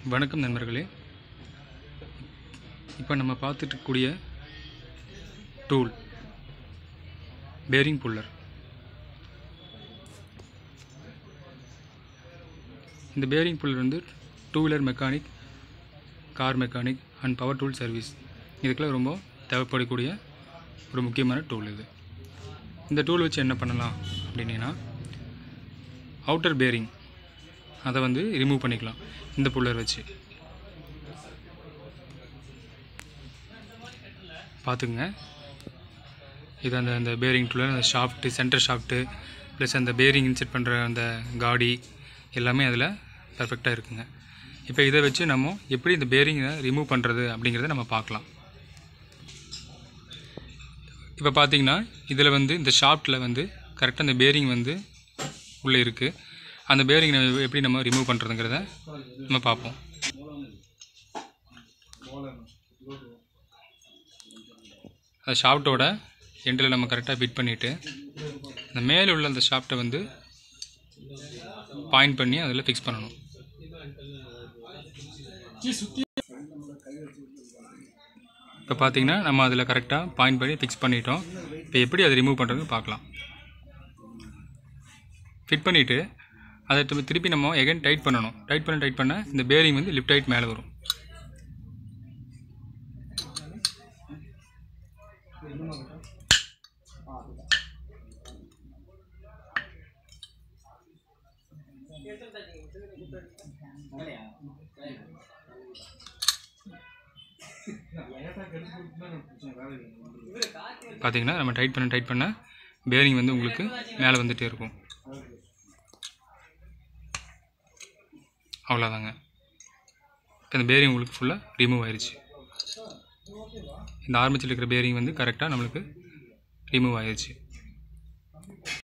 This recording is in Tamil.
வணக்கம் நண்பர்களே இப்போ நம்ம பார்த்துட்டு இருக்கக்கூடிய டூல் பேரிங் புல்லர் இந்த பேரிங் புல்லர் வந்து two wheeler mechanic car mechanic and power tool service இதுக்கெல்லாம் ரொம்ப தேவைப்படக்கூடிய ஒரு முக்கியமான டூல் இது இந்த டூல் வச்சு என்ன பண்ணலாம் அப்படின்னா அவுட்டர் பேரிங் அதை வந்து ரிமூவ் பண்ணிக்கலாம் இந்த புல்லர் வச்சு பார்த்துக்குங்க இது அந்த அந்த பேரிங் டூலர் அந்த ஷாஃப்ட்டு சென்டர் ஷாஃப்ட்டு ப்ளஸ் அந்த பேரிங் இன்செர்ட் பண்ணுற அந்த காடி எல்லாமே அதில் பர்ஃபெக்டாக இருக்குங்க இப்போ இதை வச்சு நம்ம எப்படி இந்த பேரிங்கை ரிமூவ் பண்ணுறது அப்படிங்கிறத நம்ம பார்க்கலாம் இப்போ பார்த்தீங்கன்னா இதில் வந்து இந்த ஷாஃப்ட்டில் வந்து கரெக்டாக அந்த பேரிங் வந்து உள்ளே இருக்குது அந்த பேரிங் எப்படி நம்ம ரிமூவ் பண்ணுறதுங்கிறத நம்ம பார்ப்போம் அந்த ஷாஃப்ட்டோட எண்டில் நம்ம கரெக்டாக ஃபிட் பண்ணிவிட்டு அந்த மேலே உள்ள அந்த ஷாஃப்ட்டை வந்து பாயிண்ட் பண்ணி அதில் ஃபிக்ஸ் பண்ணணும் இப்போ பார்த்தீங்கன்னா நம்ம அதில் கரெக்டாக பாயிண்ட் பண்ணி ஃபிக்ஸ் பண்ணிட்டோம் இப்போ எப்படி அதை ரிமூவ் பண்ணுறதுன்னு பார்க்கலாம் ஃபிட் பண்ணிவிட்டு அதை திருப்பி திருப்பி நம்ம எகைன் டைட் பண்ணணும் டைட் பண்ண டைட் பண்ண இந்த பேரிங் வந்து லிஃப்ட் ஆகிட்டு மேலே வரும் பார்த்தீங்கன்னா நம்ம டைட் பண்ண டைட் பண்ண பேரிங் வந்து உங்களுக்கு மேலே வந்துகிட்டே இருக்கும் அவ்வளோதாங்க இப்போ இந்த பேரிங் உங்களுக்கு ஃபுல்லாக ரிமூவ் ஆயிடுச்சு இந்த ஆரம்பிச்சில் இருக்கிற பேரிங் வந்து கரெக்டாக நம்மளுக்கு ரிமூவ் ஆயிடுச்சு